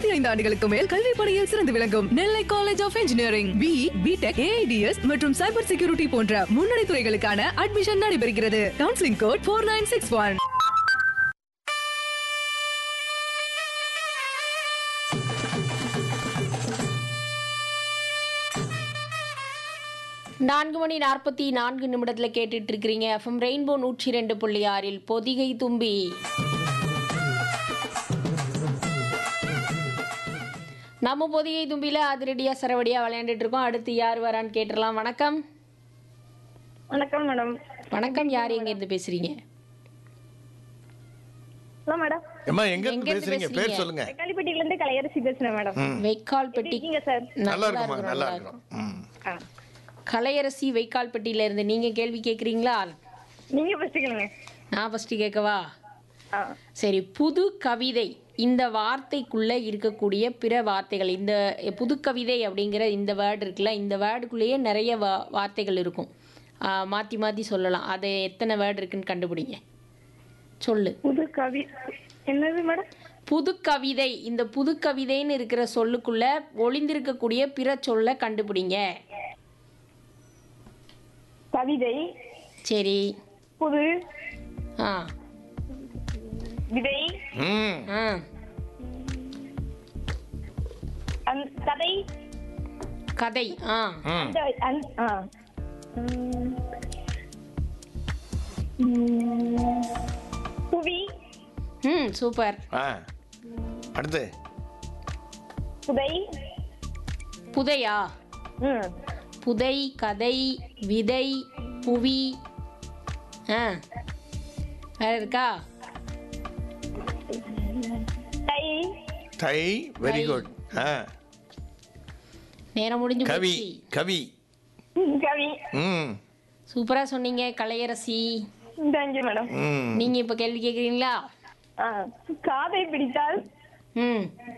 இருபத்தி ஐந்து ஆண்டுகளுக்கு மேல் கல்வி பணியில் சிறந்து விளங்கும் Nellai college of engineering B BTech AIDS மற்றும் சைபர் செக்யூரிட்டி போன்ற முன்னணி துறைகளுக்கான அட்மிஷன் நடைபெறுகிறது counselling code four nine six one நான்கு மணி நாற்பத்தி நான்கு நிமிடத்தில் கேட்டுட்டு இருக்கிறீங்க எஃப்எம் ரெயின்போ நூற்றி ரெண்டு புள்ளி ஆறில் பொதிகை தும்பி நம்ம பொதிகை தும்பியில் அதிரடியாக சரவடியாக விளையாண்டுட்டு இருக்கோம் அடுத்து யார் வரான்னு கேட்டுடலாம் வணக்கம் வணக்கம் மேடம் வணக்கம் யார் எங்கேருந்து பேசுகிறீங்க ஹலோ மேடம் ஏம்மா எங்க இருந்து எங்க இருந்து பேசுறீங்க பேர் பேசுறீங்க? சொல்லுங்க தக்காளிப்பட்டியில இருந்து கலையரசி பேசுறேன் மேடம் வைக்கால் எப்படி பெட்டி இருக்கீங்க சார் நல்லா இருக்குமா இருக்கும், நல்லா இருக்கும். இருக்கும் ம். ஆ. கலையரசி வைக்கால் பெட்டியில இருந்து நீங்க கேள்வி கேட்குறீங்களா நீங்க ஃபர்ஸ்ட் கேளுங்க நான் ஃபர்ஸ்ட் கேட்கவா ஆ சரி புது கவிதை இந்த வார்த்தைக்குள்ள இருக்கக்கூடிய பிற வார்த்தைகள் இந்த புது கவிதை அப்படிங்கிற இந்த வேர்டு இருக்குல்ல இந்த வேர்டுக்குள்ளேயே நிறைய வா வார்த்தைகள் இருக்கும் ஆ, மாத்தி மாத்தி சொல்லலாம் அது எத்தனை வேர்டு இருக்குன்னு கண்டுபிடிங்க சொல்லு புது கவி என்னது மேடம் புது கவிதை இந்த புது கவிதைன்னு இருக்கிற சொல்லுக்குள்ள ஒளிந்திருக்கக்கூடிய பிற சொல்ல கண்டுபிடிங்க கவிதை சரி புது ஆ விதை ம் ஆ அந்த கதை கதை ஆ ம் அந்த அந்த- ஆ. ம். ம். புவி ம் சூப்பர் ஆ அடுத்து புதை புதையா ம் புதை கதை விதை புவி ஆ வேற இருக்கா தை தை வெரி தை. குட் ஆ நேரம் முடிஞ்சு கவி போச்சு கவி கவி ம் சூப்பரா சொன்னீங்க கலையரசி தேங்க்யூ மேடம் ம் நீங்க இப்ப கேள்வி கேக்குறீங்களா ஆ காதை பிடித்தால் ம்